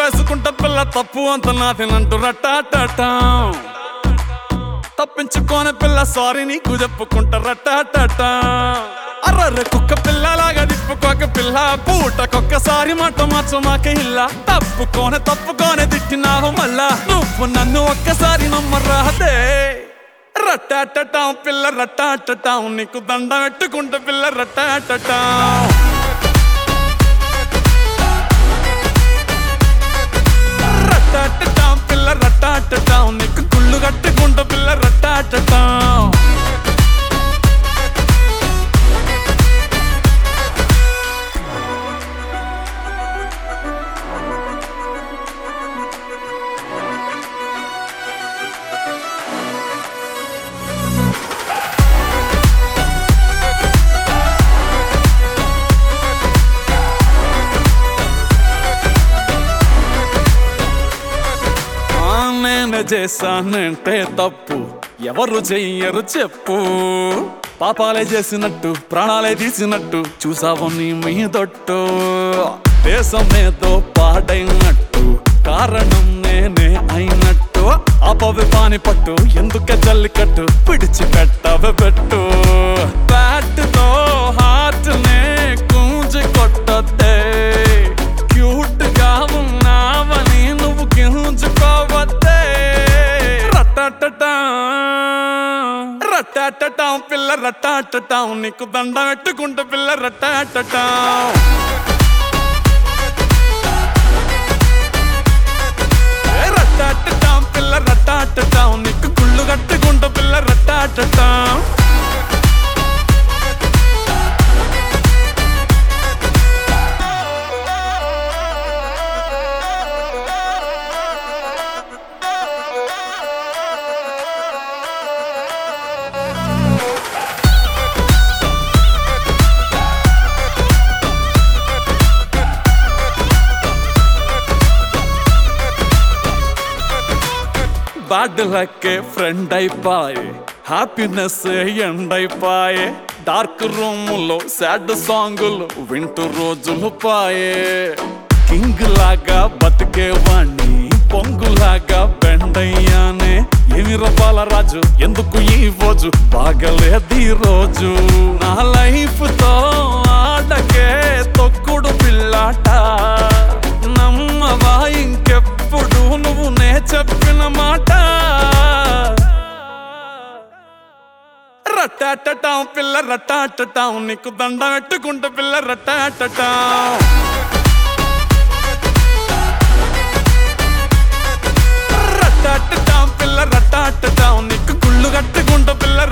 తప్పేసుకుంట పిల్ల తప్పు అంత నాదేనంటూ రట్టాటటా తప్పించుకోని పిల్ల సారీ నీకు చెప్పుకుంటా రట్టాటటా అర్రర్ర కుక్క పిల్లలాగా తిప్పుకోక పిల్ల పూటకొక్కసారి మాట మార్చు మాక ఇల్ల తప్పుకోనే తప్పుకోనే తిట్టినావు మళ్ళా నువ్వు నన్ను ఒక్కసారి నమ్మరాదే రట్టాటటా పిల్ల రట్టాటటా నీకు దండ పెట్టుకుంటా పిల్ల రట్టాటటా రట్టాటటా పిల్ల రట్టాటటా నీకు గుళ్ళు కట్టుకుంటా పిల్ల రట్టాటటా ఆ నేను చేశానంటే తప్పు ఎవరు చెయ్యరు చెప్పు పాపాలే చేసినట్టు ప్రాణాలే తీసినట్టు చూసావు నీ మీదొట్టు దేశం ఏదో పాడైనట్టు కారణం నేనే అయినట్టు ఆపవి పాని పట్టు ఎందుకే జల్లికట్టు పిడిచి పెట్టవ పెట్టు బ్యాట్తో హార్ట్ నే కూంజి కొట్టొద్దే క్యూట్ గా ఉన్నావని నువ్వు గింజుకోవద్దే రట్టాటటా రట్టాటటా పిల్ల రట్టాటటా నీకు దండ పెట్టుకుంటా పిల్ల రట్టాటటా ఏ రట్టాటటా పిల్ల రట్టాటటా నీకు కుళ్ళు కట్టుకుంటా పిల్ల రట్టాటటా బ్యాడ్ లక్కే ఫ్రెండ్ అయిపోయి హ్యాపీనెస్ ఎండ్ అయిపోయే డార్క్ రూమ్ లో సాడ్ సాంగులు వింటూ రోజులు పాయే కింగ్ లాగా బతికేవాణ్ణి పొంగులాగా బెండ్ అయ్యానే ఏమి రపాల రాజు ఎందుకు ఈ రోజు బాగలేదు ఈ రోజు నా లైఫ్ తో ఆడకే తొక్కుడు పిల్లాట నమ్మవా ఇంకెప్పుడు నువ్వు నే చెప్పిన మాట రట్టాటటా పిల్ల రట్టాటటా నీకు దండ పెట్టుకుంటా పిల్ల రట్టాటటా రట్టాటటా పిల్ల రట్టాటటా నీకు గుళ్ళు కట్టుకుంటా పిల్ల